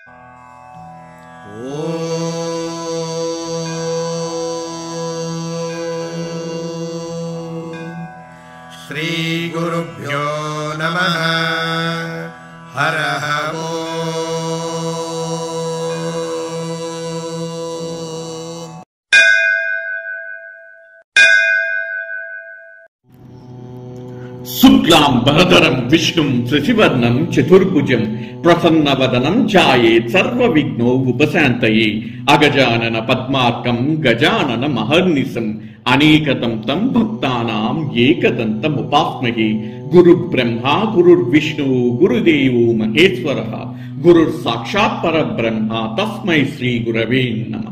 श्रीगुरुभ्यो नमः हरः ॐ శుక్లాం భరధరం విష్ణుం శశివర్ణం చతుర్భుజం ప్రసన్నవదనం ఛాయే సర్వ విఘ్నో ఉపశాంతయే అగజానన పద్మార్కం గజానన మహర్నిశం అనేకతం తం భక్తానాం ఏకదంతం ఉపాస్మహే గురు బ్రహ్మ గురుర్విష్ణు గురుదేవో మహేశ్వర గురుర్ సాక్షాత్ పరబ్రహ్మ తస్మై శ్రీ గురవే నమః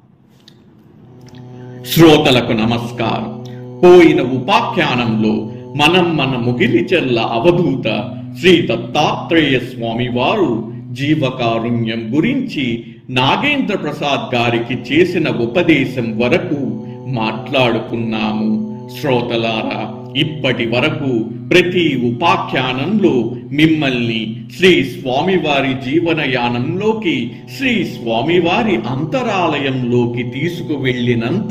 శ్రోతలకు నమస్కారం పోయిన ఉపాఖ్యానంలో మనం మన ముగిలిచెల్ల అవధూత శ్రీ దత్తాత్రేయ స్వామి వారు జీవకారుణ్యం గురించి నాగేంద్ర ప్రసాద్ గారికి చేసిన ఉపదేశం వరకు మాట్లాడుకున్నాము శ్రోతలారా ఇప్పటి వరకు ప్రతి ఉపాఖ్యానంలో మిమ్మల్ని శ్రీ స్వామివారి జీవనయానంలోకి శ్రీ స్వామివారి అంతరాలయంలోకి తీసుకువెళ్ళినంత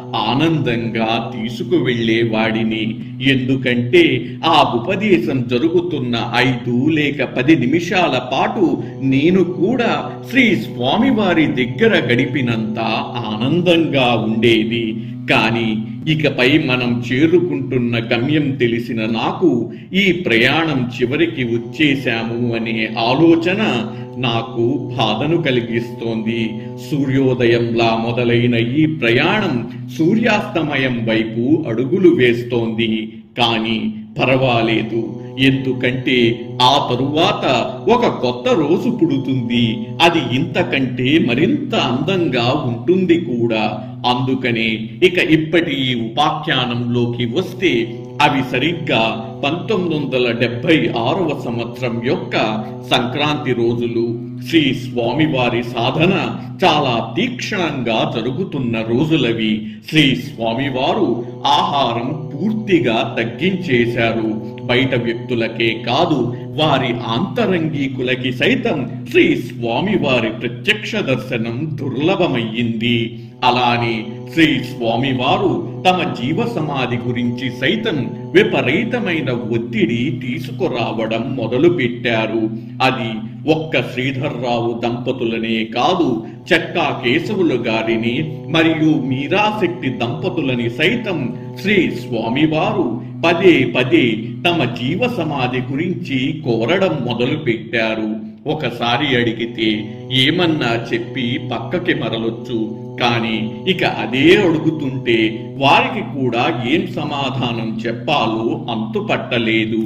ఆనందంగా తీసుకువెళ్ళేవాడిని ఎందుకంటే ఆ ఉపదేశం జరుగుతున్న ఐదు లేక పది నిమిషాల పాటు నేను కూడా శ్రీ స్వామివారి దగ్గర గడిపినంత ఆనందంగా ఉండేది కానీ ఇకపై మనం చేరుకుంటున్న గమ్యం తెలిసిన నాకు ఈ ప్రయాణం చివరికి వచ్చేశాము అనే ఆలోచన నాకు బాధను కలిగిస్తోంది సూర్యోదయంలా మొదలైన ఈ ప్రయాణం సూర్యాస్తమయం వైపు అడుగులు వేస్తోంది కానీ పర్వాలేదు ఎందుకంటే ఆ తరువాత ఒక కొత్త రోజు పుడుతుంది అది ఇంతకంటే మరింత అందంగా ఉంటుంది కూడా అందుకనే ఇక ఇప్పటి ఈ ఉపాఖ్యానంలోకి వస్తే అవి సరిగ్గా పంతొమ్మిది వందల డెబ్బై ఆరవ సంవత్సరం యొక్క సంక్రాంతి రోజులు శ్రీ స్వామివారి సాధన చాలా తీక్షణంగా జరుగుతున్న రోజులవి శ్రీ స్వామివారు ఆహారం పూర్తిగా తగ్గించేశారు బయట వ్యక్తులకే కాదు వారి ఆంతరంగికులకి సైతం శ్రీ స్వామివారి ప్రత్యక్ష దర్శనం దుర్లభమయ్యింది అలానే శ్రీ స్వామివారు తమ జీవ సమాధి గురించి సైతం విపరీతమైన ఒత్తిడి తీసుకురావడం మొదలు పెట్టారు అది ఒక్క శ్రీధర్రావు దంపతులనే కాదు చెక్కా కేశవులు గారిని మరియు మీరాశక్తి దంపతులని సైతం శ్రీ స్వామివారు పదే పదే తమ జీవ సమాధి గురించి కోరడం మొదలు పెట్టారు ఒకసారి అడిగితే ఏమన్నా చెప్పి పక్కకి మరలొచ్చు కానీ ఇక అదే అడుగుతుంటే వారికి కూడా ఏం సమాధానం చెప్పాలో అంతుపట్టలేదు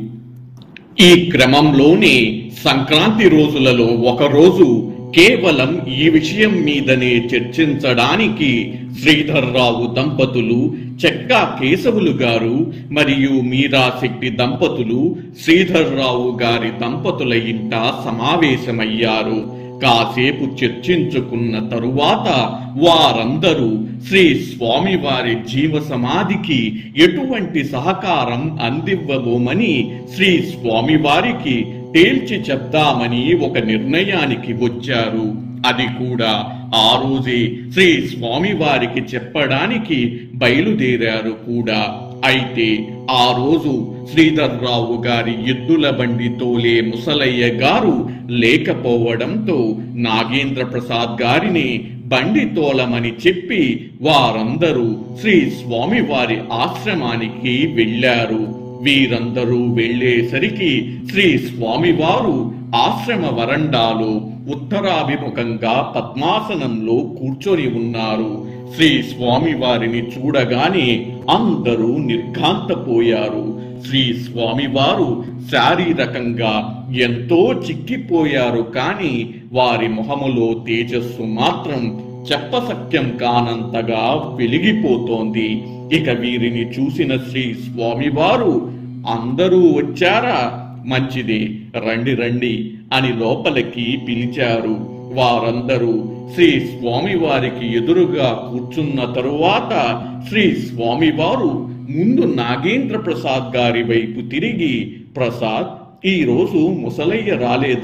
ఈ క్రమంలోనే సంక్రాంతి రోజులలో ఒక రోజు కేవలం ఈ విషయం మీదనే చర్చించడానికి శ్రీధర్రావు దంపతులు చెక్కా కేశవులు గారు మరియు మీరాశెట్టి దంపతులు శ్రీధర్రావు గారి దంపతుల ఇంట సమావేశమయ్యారు కాసేపు చర్చించుకున్న తరువాత వారందరూ శ్రీ స్వామివారి జీవ సమాధికి ఎటువంటి సహకారం అందివ్వబోమని శ్రీ స్వామివారికి తేల్చి చెప్దామని ఒక నిర్ణయానికి వచ్చారు అది కూడా ఆ రోజే శ్రీ స్వామివారికి చెప్పడానికి బయలుదేరారు కూడా అయితే ఆ రోజు శ్రీధర్రావు గారి ఎద్దుల బండి తోలే ముసలయ్య గారు లేకపోవడంతో నాగేంద్ర ప్రసాద్ గారిని బండి తోలమని చెప్పి వారందరూ శ్రీ స్వామివారి ఆశ్రమానికి వెళ్ళారు వీరందరూ వెళ్ళేసరికి శ్రీ స్వామివారు ఆశ్రమ వరండాలో ఉత్తరాభిముఖంగా పద్మాసనంలో కూర్చొని ఉన్నారు శ్రీ స్వామి వారిని చూడగానే అందరూ నిర్ఘాంతపోయారు శ్రీ స్వామివారు శారీరకంగా ఎంతో చిక్కిపోయారు కాని వారి మొహములో తేజస్సు మాత్రం చెప్పసక్యం కానంతగా వెలిగిపోతోంది ఇక వీరిని చూసిన శ్రీ స్వామివారు అందరూ వచ్చారా మంచిదే రండి రండి అని లోపలికి పిలిచారు వారందరూ శ్రీ స్వామివారికి ఎదురుగా కూర్చున్న తరువాత శ్రీ స్వామివారు ముందు నాగేంద్ర ప్రసాద్ గారి వైపు తిరిగి ప్రసాద్ ఈ రోజు ముసలయ్య రాలేదా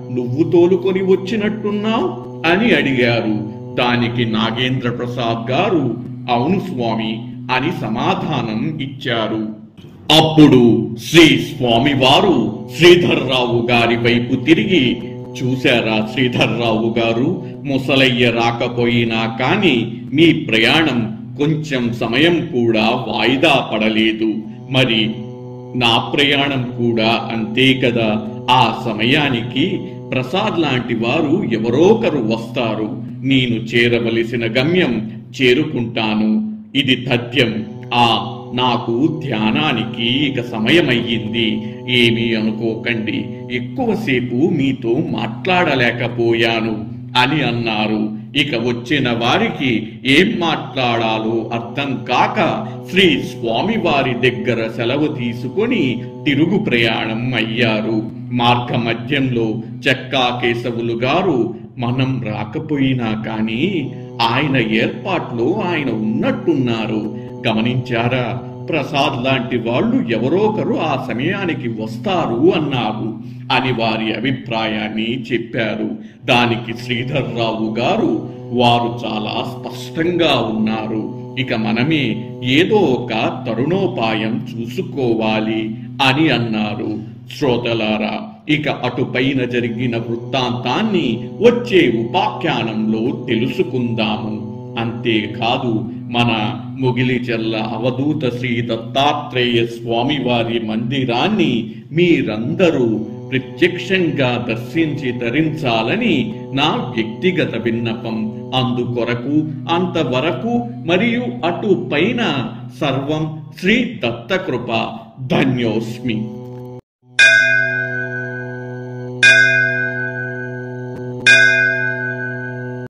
నువ్వు తోలుకొని వచ్చినట్టున్నావు అని అడిగారు దానికి నాగేంద్ర ప్రసాద్ గారు అవును స్వామి అని సమాధానం ఇచ్చారు అప్పుడు శ్రీ స్వామివారు శ్రీధర్రావు గారి వైపు తిరిగి చూశారా శ్రీధర్రావు గారు ముసలయ్య రాకపోయినా కాని మీ ప్రయాణం కొంచెం సమయం కూడా వాయిదా పడలేదు మరి నా ప్రయాణం కూడా అంతే కదా ఆ సమయానికి ప్రసాద్ లాంటి వారు ఎవరోకరు వస్తారు నేను చేరవలసిన గమ్యం చేరుకుంటాను ఇది తథ్యం ఆ నాకు ధ్యానానికి ఇక సమయమయ్యింది ఏమీ అనుకోకండి ఎక్కువసేపు మీతో మాట్లాడలేకపోయాను అని అన్నారు ఇక వచ్చిన వారికి ఏం మాట్లాడాలో అర్థం కాక శ్రీ స్వామివారి దగ్గర సెలవు తీసుకొని తిరుగు ప్రయాణం అయ్యారు మార్గ మధ్యంలో చెక్కా కేశవులు గారు మనం రాకపోయినా కానీ ఆయన ఏర్పాట్లో ఆయన ఉన్నట్టున్నారు గమనించారా ప్రసాద్ లాంటి వాళ్ళు ఎవరోకరు ఆ సమయానికి వస్తారు అన్నారు అని వారి అభిప్రాయాన్ని చెప్పారు దానికి శ్రీధర్రావు గారు వారు చాలా స్పష్టంగా ఉన్నారు ఇక మనమే ఏదో ఒక తరుణోపాయం చూసుకోవాలి అని అన్నారు శ్రోతలారా ఇక అటుపైన జరిగిన వృత్తాంతాన్ని వచ్చే ఉపాఖ్యానంలో తెలుసుకుందాము అంతేకాదు మన ముగిలిచెల్ల అవధూత శ్రీ దత్తాత్రేయ స్వామి వారి మందిరాన్ని మీరందరూ ప్రత్యక్షంగా దర్శించి ధరించాలని నా వ్యక్తిగత విన్నపం అందుకొరకు అంతవరకు మరియు అటు పైన సర్వం శ్రీ దత్తకృప ధన్యోస్మి